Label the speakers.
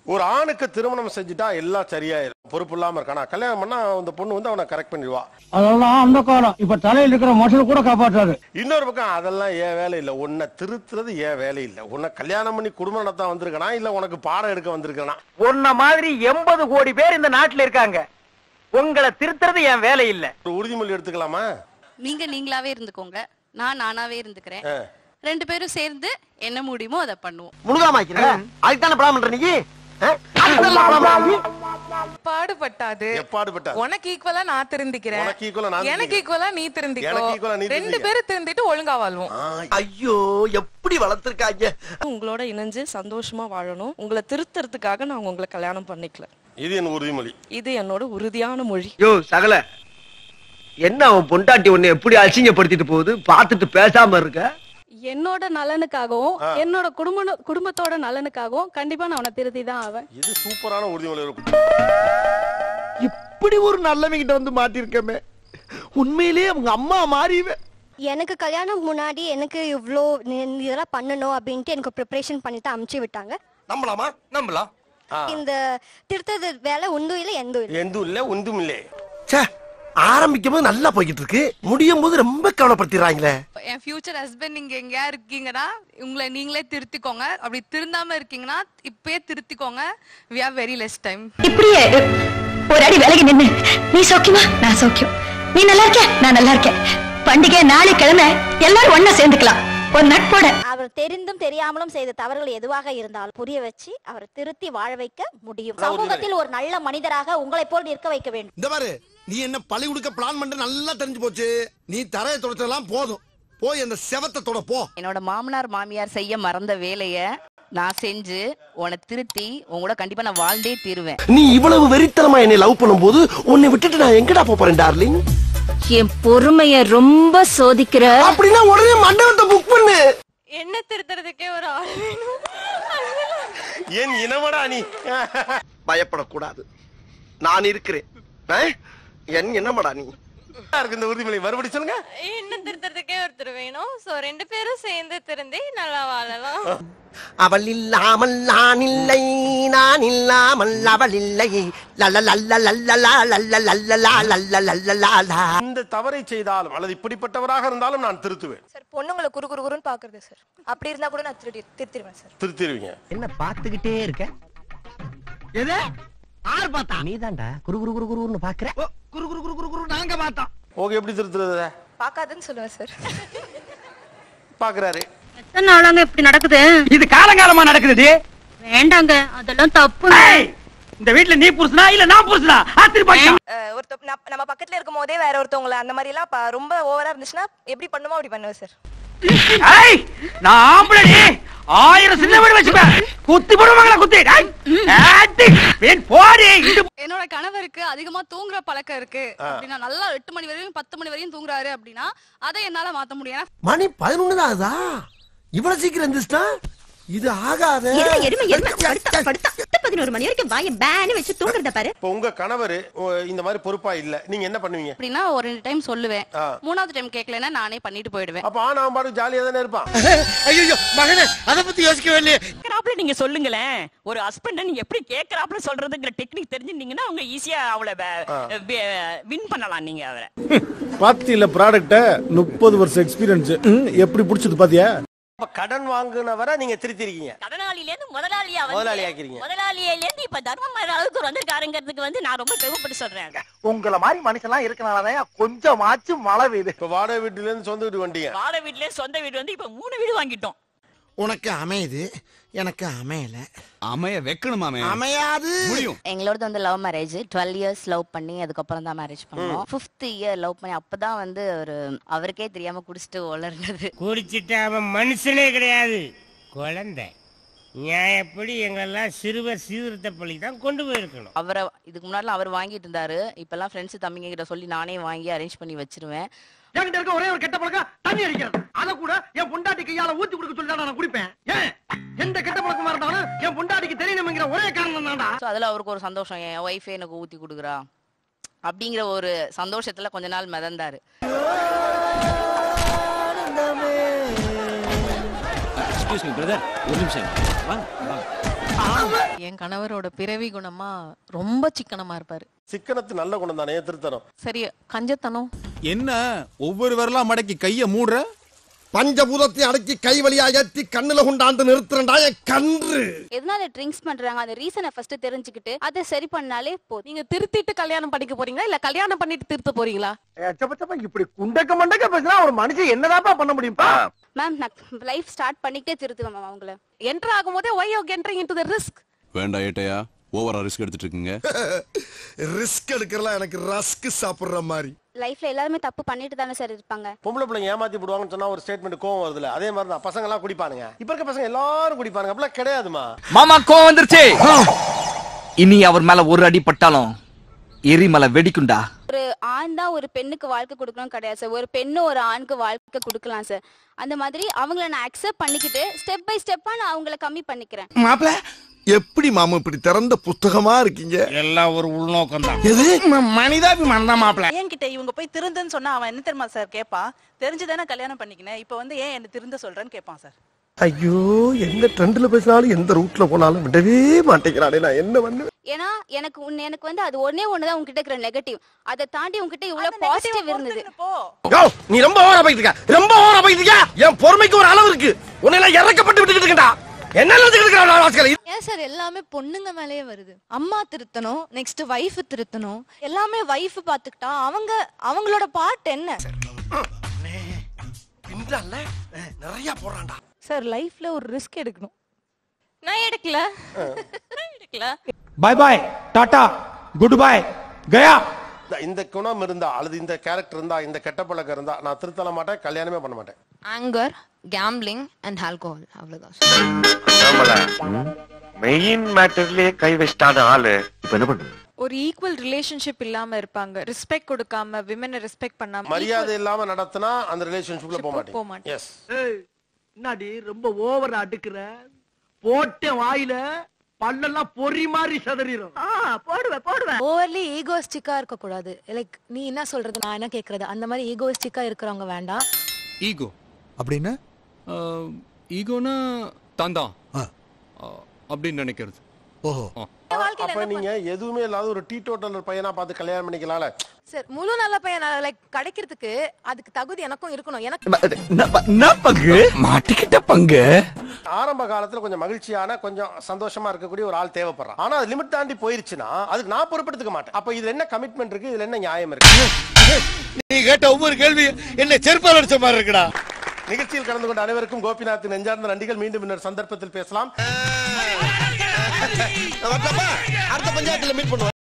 Speaker 1: ஒரு ஆணுக்கு திருமணம் செஞ்சுட்டா எல்லாம் சரியாயிரும் பொறுப்பு இல்லாம இருக்கானா கல்யாணம் பண்ணா அந்த பொண்ணு வந்து அவனை கரெக்ட் பண்ணிடுவா
Speaker 2: அதெல்லாம் அந்த காலம் இப்ப தலையில் இருக்கிற மசல் கூட காப்பாற்றாது
Speaker 1: இன்னொரு பக்கம் அதெல்லாம் ஏன் வேலை இல்ல உன்னை திருத்துறது ஏன் வேலை இல்ல உன்னை கல்யாணம் பண்ணி குடும்பம் நடத்த வந்திருக்கனா இல்ல உனக்கு பாடம் எடுக்க வந்திருக்கனா
Speaker 3: உன்ன மாதிரி எண்பது கோடி பேர் இந்த நாட்டுல இருக்காங்க உங்களை திருத்துறது என் வேலை இல்ல
Speaker 1: ஒரு உறுதிமொழி எடுத்துக்கலாமா
Speaker 4: நீங்க நீங்களாவே இருந்துக்கோங்க நான் நானாவே இருந்துக்கிறேன்
Speaker 1: ஆ.
Speaker 4: ரெண்டு பேரும் சேர்ந்து என்ன முடியுமோ அதை பண்ணுவோம்
Speaker 3: முழுகாமாக்கிற அதுக்கு தானே படம் பண்ற நீ
Speaker 5: பாடுபட்டாது
Speaker 1: எப்பாடுபட்டா
Speaker 5: உனக்கு ஈக்குவலா நான் திருந்திக்கிறேன்
Speaker 1: உனக்கு equal ஆ நான்
Speaker 5: எனக்கு ஈக்குவலா நீ திருந்திக்கோ
Speaker 1: எனக்கு equal ஆ நீ
Speaker 5: ரெண்டு
Speaker 1: திருந்திக்க.
Speaker 5: பேரும் திருந்திட்டு ஒழுங்கா வாழ்வோம்
Speaker 3: ஐயோ எப்படி வளர்த்திருக்காங்க
Speaker 6: உங்களோட இணைஞ்சு சந்தோஷமா வாழணும் உங்களை திருத்துறதுக்காக நான் உங்களை கல்யாணம் பண்ணிக்கல
Speaker 1: இது என் உறுதிமொழி
Speaker 6: இது என்னோட உறுதியான மொழி
Speaker 3: யோ சகல என்ன அவன் பொண்டாட்டி உன்னை எப்படி அசிங்கப்படுத்திட்டு போகுது பார்த்துட்டு பேசாம இருக்க
Speaker 4: என்னோட நலனுக்காகவும் என்னோட குடும்ப குடும்பத்தோட நலனுக்காகவும் கண்டிப்பா நான் அவனை திருத்தி தான் ஆவேன்
Speaker 1: இது சூப்பரான உறுதிமொழி இருக்கும்
Speaker 3: இப்படி ஒரு நல்லவங்கிட்ட வந்து மாட்டிருக்கமே உண்மையிலேயே அவங்க அம்மா மாறிவே
Speaker 7: எனக்கு கல்யாணம் முன்னாடி எனக்கு இவ்வளோ நீ- நீ இதெல்லாம் பண்ணணும் அப்படின்ட்டு எனக்கு ப்ரிப்பரேஷன் பண்ணிட்டு அமுச்சு விட்டாங்க
Speaker 3: நம்பலாமா நம்பலாம்
Speaker 7: இந்த திருத்தது வேலை உண்டும் இல்லை எந்தும் இல்லை
Speaker 1: எந்தும் இல்ல ஒன்றும் இல்லை
Speaker 3: ச்சே ஆரம்பிக்கும் போது நல்லா போய்கிட்டு இருக்கு முடியும் போது ரொம்ப கவலைப்படுத்திடுறாங்களே
Speaker 4: என் ஃபியூச்சர் ஹஸ்பண்ட் நீங்க எங்கேயா இருக்கீங்கன்னா உங்களை நீங்களே திருத்திக்கோங்க அப்படி திருந்தாம இருக்கீங்கன்னா இப்பயே திருத்திக்கோங்க we have very less time
Speaker 7: இப்படியே ஒரு அடி விலகி நின்னு நீ சௌக்கியமா நான் சௌக்கியம் நீ நல்லா இருக்க நான் நல்லா இருக்கேன் பண்டிகை நாளை கிழமை எல்லாரும் ஒண்ணா சேர்ந்துக்கலாம் ஒரு நட்போட அவர் தெரிந்தும் தெரியாமலும் செய்த தவறுகள் எதுவாக இருந்தாலும் புரிய வச்சு அவரை திருத்தி வாழ வைக்க முடியும் சமூகத்தில் ஒரு நல்ல மனிதராக உங்களை போல் நிற்க வைக்க வேண்டும்
Speaker 8: இந்த பாரு நீ என்ன பழி கொடுக்க பிளான் பண்ற நல்லா தெரிஞ்சு போச்சு நீ தரையை தொடச்சதெல்லாம் போதும் போய் அந்த செவத்தை தொட போ
Speaker 4: என்னோட மாமனார் மாமியார் செய்ய மறந்த வேலைய நான் செஞ்சு உன்னை திருத்தி உன் கூட கண்டிப்பா நான் வாழ்ந்தே தீருவேன்
Speaker 3: நீ இவ்வளவு வெறித்தனமா என்னை லவ் பண்ணும்போது உன்னை விட்டுட்டு நான் எங்கடா போப் போறேன் டார்லிங்
Speaker 7: என் பொறுமைய ரொம்ப சோதிக்கிற
Speaker 3: அப்படின்னா உடனே மண்டபத்தை புக் பண்ணு
Speaker 4: என்ன திருத்துறதுக்கே ஒரு ஆள் வேணும்
Speaker 1: ஏன் இனமடா நீ
Speaker 3: பயப்படக்கூடாது நான் இருக்கிறேன் ஆ? என் என்னமாடா நீ
Speaker 1: நல்லா இருக்கு இந்த உறுதிமொழி மறுபடி சொல்லுங்க
Speaker 4: என்ன திருத்துறதுக்கே ஒருத்தர் வேணும் சோ ரெண்டு பேரும் சேர்ந்து திருந்தி நல்லா வாழலாம்
Speaker 3: அவள் இல்லாமல் நான் இல்லை நான் இல்லாமல் அவள் இல்லை லல்ல லல்ல லல்ல லா லல்ல லல்ல லா லல்ல லல்ல லா லா
Speaker 1: இந்த தவறை செய்தாலும் அல்லது இப்படிப்பட்டவராக இருந்தாலும் நான் திருத்துவேன்
Speaker 5: சார் பொண்ணுங்களை குறு குறு குறுன்னு பாக்குறது சார் அப்படி இருந்தா கூட நான் திருடி திருத்திடுவேன் சார்
Speaker 1: திருத்திடுவீங்க
Speaker 3: என்ன பாத்துக்கிட்டே இருக்க எது ஆறு பார்த்தா நீதான்டா குரு குரு குரு குருன்னு பாக்குற குரு குரு குரு குரு குரு நாங்க பார்த்தோம்
Speaker 1: ஓகே எப்படி திருத்துறது
Speaker 5: பாக்காதுன்னு சொல்லுவேன் சார்
Speaker 1: பாக்குறாரு
Speaker 7: எத்தனை நாளாங்க இப்படி நடக்குது
Speaker 3: இது காலங்காலமா நடக்குது
Speaker 7: வேண்டாங்க அதெல்லாம் தப்பு
Speaker 3: இந்த வீட்ல நீ புருஷனா இல்ல நான் புருஷனா ஆத்திரி
Speaker 5: ஒருத்த நம்ம பக்கத்துல இருக்கும் போதே வேற ஒருத்தவங்கள அந்த மாதிரி எல்லாம் ப- ரொம்ப ஓவரா இருந்துச்சுன்னா எப்படி பண்ணுமோ அப்படி பண்ணுவேன் சார்
Speaker 3: ஏய் நான் ஆம்பளடி ஆயிரம் சின்ன வீடு வச்சுப்பேன் குத்தி போடுவாங்களா குத்தி ஏய், ஆத்தி, வீண் போடி இது
Speaker 4: என்னோட கணவருக்கு அதிகமா தூங்குற பழக்கம் இருக்கு அப்படின்னா நல்லா எட்டு மணி வரையும் பத்து மணி வரையும் தூங்குறாரு அப்படின்னா அதை என்னால மாத்த முடியும் ஏன்னா
Speaker 3: மணி பதினொன்னு தான் ஆகுதா இவ்வளவு சீக்கிரம் இருந்துச்சுட்டா இது ஆகாத
Speaker 7: பதினோரு மணி வரைக்கும் வாய பேனு வச்சு தூங்குறத பாரு
Speaker 1: இப்போ உங்க கணவர் இந்த மாதிரி பொறுப்பா இல்ல நீங்க என்ன பண்ணுவீங்க
Speaker 4: அப்படின்னா ஒரு ரெண்டு டைம் சொல்லுவேன்
Speaker 1: ஆ.
Speaker 4: மூணாவது டைம் கேட்கலன்னா நானே பண்ணிட்டு போயிடுவேன்
Speaker 1: அப்ப ஆனா அவன் பாட்டு ஜாலியா தானே இருப்பான்
Speaker 8: ஐயோ மகனே அத பத்தி யோசிக்கவே இல்லையே
Speaker 6: கேக்குறாப்புல நீங்க சொல்லுங்களேன் ஒரு ஹஸ்பண்ட நீங்க எப்படி கேக்குறாப்புல சொல்றதுங்கிற டெக்னிக் தெரிஞ்சிருந்தீங்கன்னா அவங்க ஈஸியா அவளை வின் பண்ணலாம் நீங்க அவரை
Speaker 2: பாத்தியில ப்ராடக்ட்ட முப்பது வருஷம் எக்ஸ்பீரியன்ஸ் எப்படி புடிச்சது பாத்தியா
Speaker 1: அப்ப கடன் வாங்குனவரை நீங்க திருத்திருக்கீங்க
Speaker 6: கடனாளில இருந்து முதலாளியா
Speaker 1: முதலாளி ஆக்கிறீங்க.
Speaker 6: முதலாளியில இருந்து இப்ப தர்மம் அளவுக்கு வந்திருக்காருங்கிறதுக்கு வந்து நான் ரொம்ப பெருமைப்பட்டு சொல்றேன்
Speaker 3: உங்கள மாதிரி மனுஷன்லாம் இருக்கனாலதான் கொஞ்சமாச்சும் மழை பெய்யுது
Speaker 1: இப்ப வாடகை வீட்டுல இருந்து சொந்த வீடு வந்தீங்க
Speaker 6: வாடகை வீட்லயே சொந்த வீடு வந்து இப்ப மூணு வீடு வாங்கிட்டோம்
Speaker 8: உனக்கு அமையுது எனக்கு அமையல
Speaker 9: அமைய வைக்கணுமாமே
Speaker 8: அமையாது
Speaker 9: முடியும்
Speaker 4: எங்களோடது வந்து love marriage twelve years love பண்ணி அதுக்கப்புறம் தான் மேரேஜ் பண்ணோம் ஃபிஃப்த் இயர் லவ் பண்ணி அப்பதான் வந்து ஒரு அவருக்கே தெரியாம குடிச்சிட்டு வளர்ந்தது
Speaker 10: குடிச்சிட்டு அவன் மனுஷனே கிடையாது குழந்தை நியாயப்படி எங்கெல்லாம் சிறுவர் சீர்திருத்த பள்ளி தான் கொண்டு போயிருக்கணும்
Speaker 4: அவரை இதுக்கு முன்னாடி அவர் வாங்கிட்டு இருந்தாரு இப்பெல்லாம் ஃப்ரெண்ட்ஸ் தம்பிங்க கிட்ட சொல்லி நானே வாங்கி அரேஞ்ச் பண்ணி வச்சிருவேன்
Speaker 3: என்கிட்ட இருக்க ஒரே ஒரு கெட்ட பழக்கம் தண்ணி அடிக்கிறது அத கூட என் பொண்டாட்டி கையால ஊத்தி கொடுக்க சொல்லி நான் குடிப்பேன் ஏன் எந்த கெட்ட பழக்கமா இருந்தாலும் என் பொண்டாட்டிக்கு தெரியணுங்கிற ஒரே காரணம் தான்டா
Speaker 4: ஸோ அதில் அவருக்கு ஒரு சந்தோஷம் என் ஒய்ஃபே எனக்கு ஊற்றி கொடுக்குறா அப்படிங்கிற ஒரு சந்தோஷத்துல கொஞ்ச நாள் மிதந்தாரு
Speaker 9: எக்ஸ்கியூஸ் மீ பிரதர் ஒரு நிமிஷம் வாங்க வாங்க என் கணவரோட பிறவி குணமா ரொம்ப சிக்கனமா இருப்பாரு
Speaker 1: சிக்கனத்து நல்ல குணம் தானே திருத்தணும்
Speaker 9: சரி கஞ்சத்தனம்
Speaker 2: என்ன ஒவ்வொரு வரலாம் மடக்கி கைய மூடுற
Speaker 8: பஞ்சபூதத்தை அடக்கி கை வழியா ஏத்தி கண்ணுல கொண்டாந்து நிறுத்துறண்டா என் கன்று
Speaker 7: எதனால ட்ரிங்க்ஸ் பண்றாங்க அந்த ரீசனை ஃபர்ஸ்ட் தெரிஞ்சுக்கிட்டு அதை சரி பண்ணாலே போதும்
Speaker 9: நீங்க திருத்திட்டு கல்யாணம் பண்ணிக்க போறீங்களா இல்ல கல்யாணம் பண்ணிட்டு திருத்த போறீங்களா
Speaker 3: எச்சப்பச்சப்பா இப்படி குண்டக்க மண்டக்க பேசினா ஒரு மனுஷன் என்னதாப்பா பண்ண முடியும்ப்பா
Speaker 7: மேம் நான் லைஃப் ஸ்டார்ட் பண்ணிட்டே திருத்துவேன் மேம் அவங்கள
Speaker 9: என்டர் ஆகும்போதே why you entering into the risk
Speaker 11: வேண்டாம் ஏட்டையா ஓவரா ரிஸ்க் எடுத்துட்டு இருக்கீங்க
Speaker 8: ரிஸ்க் எடுக்கிறலாம் எனக்கு ரஸ்க் சாப்பிடுற மாதிரி
Speaker 7: லைஃப்ல எல்லாருமே தப்பு பண்ணிட்டு தானே சார் இருப்பாங்க
Speaker 1: பொம்பளை பிள்ளைங்க ஏமாத்தி போடுவாங்கன்னு சொன்னா ஒரு ஸ்டேட்மெண்ட் கோவம் வருதுல அதே மாதிரி தான் பசங்க எல்லாம் குடிப்பானுங்க இப்ப இருக்க பசங்க எல்லாரும் குடிப்பானுங்க அப்படிலாம் கிடையாதுமா
Speaker 12: மாமா கோவம் வந்துருச்சு இனி அவர் மேல ஒரு அடி பட்டாலும் எரிமலை வெடிக்குண்டா
Speaker 7: ஒரு ஆண் தான் ஒரு பெண்ணுக்கு வாழ்க்கை கொடுக்கணும் கிடையாது சார் ஒரு பெண்ணு ஒரு ஆணுக்கு வாழ்க்கை கொடுக்கலாம் சார் அந்த மாதிரி அவங்கள நான் அக்செப்ட் பண்ணிக்கிட்டு ஸ்டெப் பை ஸ்டெப்பா நான் அவங்கள கம்மி பண்ணிக்கிறேன்
Speaker 8: மாப்பிள எப்படி மாமா இப்படி திறந்த புஸ்தகமா இருக்கீங்க
Speaker 10: எல்லாம் ஒரு உள்நோக்கம் தான்
Speaker 8: எது
Speaker 10: மனிதாபிமானம் தான் மாப்பிள
Speaker 9: என்கிட்ட இவங்க போய் திருந்துன்னு சொன்னா அவன் என்ன தெரியுமா சார் கேட்பான் தெரிஞ்சுதானே கல்யாணம் பண்ணிக்கினேன் இப்போ வந்து ஏன் என்ன திருந்த சொல்றேன்னு கேட்பான் சார்
Speaker 8: ஐயோ எந்த ட்ரெண்ட்ல பேசினாலும் எந்த ரூட்ல போனாலும் விடவே மாட்டேங்கிறானே நான் என்ன பண்ணு
Speaker 7: ஏன்னா எனக்கு உன் எனக்கு வந்து அது ஒன்னே ஒண்ணுதான் உங்ககிட்ட இருக்கிற நெகட்டிவ் அதை தாண்டி உங்ககிட்ட இவ்வளவு பாசிட்டிவ் இருந்தது
Speaker 3: நீ ரொம்ப ஓவரா போயிட்டு இருக்க ரொம்ப ஓவரா போயிட்டு இருக்க என் பொறுமைக்கு ஒரு அளவு இருக்கு உன்னை எல்லாம் இறக்கப்பட்டு விட்டுக்கிட்டு இருக்கா என்ன நினைச்சுக்கிட்டு
Speaker 4: ஏன் சார் எல்லாமே பொண்ணுங்க மேலேயே வருது அம்மா திருத்தணும் நெக்ஸ்ட் வைஃப் திருத்தணும் எல்லாமே வைஃப் பாத்துக்கிட்டா அவங்க அவங்களோட பார்ட் என்ன
Speaker 3: பின்றால நிறைய போறான்டா
Speaker 9: சார் லைஃப்ல ஒரு ரிஸ்க் எடுக்கணும்
Speaker 4: நான் எடுக்கல
Speaker 9: எடுக்கல
Speaker 10: bye bye ta-ta good bye கயா
Speaker 1: இந்த- இந்த குணம் இருந்தா அல்லது இந்த கேரக்டர் இருந்தா இந்த கெட்ட பழக்கம் இருந்தா நான் திருத்தல மாட்டேன் கல்யாணமே பண்ண மாட்டேன்
Speaker 4: ஆங்கர் கேம்பிளிங் அண்ட் ஆல்கோஹால் அவ்வளவுதான்
Speaker 3: மெயின் மேட்டர்லயே கை வச்சிட்டாத ஆளு இப்ப என்ன பண்ணு
Speaker 4: ஒரு ஈக்குவல் ரிலேஷன்ஷிப் இல்லாம இருப்பாங்க ரெஸ்பெக்ட் கொடுக்காம விமனை ரெஸ்பெக்ட் பண்ணாம
Speaker 1: மரியாதை இல்லாம நடத்தினா அந்த ரிலேஷன்ஷிப்ல போக
Speaker 4: போக
Speaker 1: மாட்டேன்
Speaker 4: மாட்டேன்.
Speaker 1: எஸ்
Speaker 3: என்னடி ரொம்ப ஓவரா அடுக்குற போட்ட வாயில பல்லெல்லாம் பொறி மாதிரி சதறிடும் போடுவேன் போடுவேன்
Speaker 4: ஓவர்லி ஈகோஸ்டிக்கா இருக்க கூடாது லைக் நீ என்ன சொல்றது நான் என்ன கேக்குறது அந்த மாதிரி ஈகோஸ்டிக்கா இருக்கிறவங்க வேண்டாம்
Speaker 11: ஈகோ
Speaker 2: அப்படின்னா
Speaker 11: ஈகோனா தான் தான் அப்படின்னு நினைக்கிறது
Speaker 2: ஓஹோ
Speaker 1: அப்ப நீங்க எதுவுமே இல்லாத ஒரு டீ டோட்டல் பையனா பார்த்து கல்யாணம் பண்ணிக்கலாம்ல
Speaker 4: சார் முழு நல்ல பையன் லைக் கிடைக்கிறதுக்கு அதுக்கு தகுதி எனக்கும் இருக்கணும் எனக்கு
Speaker 12: பங்கு மாட்டிக்கிட்ட பங்கு
Speaker 1: ஆரம்ப காலத்துல கொஞ்சம் மகிழ்ச்சியான கொஞ்சம் சந்தோஷமா இருக்கக்கூடிய ஒரு ஆள் தேவைப்படுறான் ஆனா அது லிமிட் தாண்டி போயிருச்சுன்னா அதுக்கு நான் பொறுப்பெடுத்துக்க மாட்டேன் அப்ப இதுல என்ன கமிட்மெண்ட் இருக்கு இதுல என்ன நியாயம் இருக்கு
Speaker 8: நீ கேட்ட ஒவ்வொரு கேள்வி என்ன செருப்பால் அடிச்ச மாதிரி இருக்குடா
Speaker 1: நிகழ்ச்சியில் கலந்து கொண்ட அனைவருக்கும் கோபிநாத் நெஞ்சார்ந்த நன்றிகள் மீண்டும் இன்னொரு சந்தர்ப்பத்தில் பேசலாம்
Speaker 8: அடுத்த பஞ்சாயத்துல மீட் பண்ணுவோம்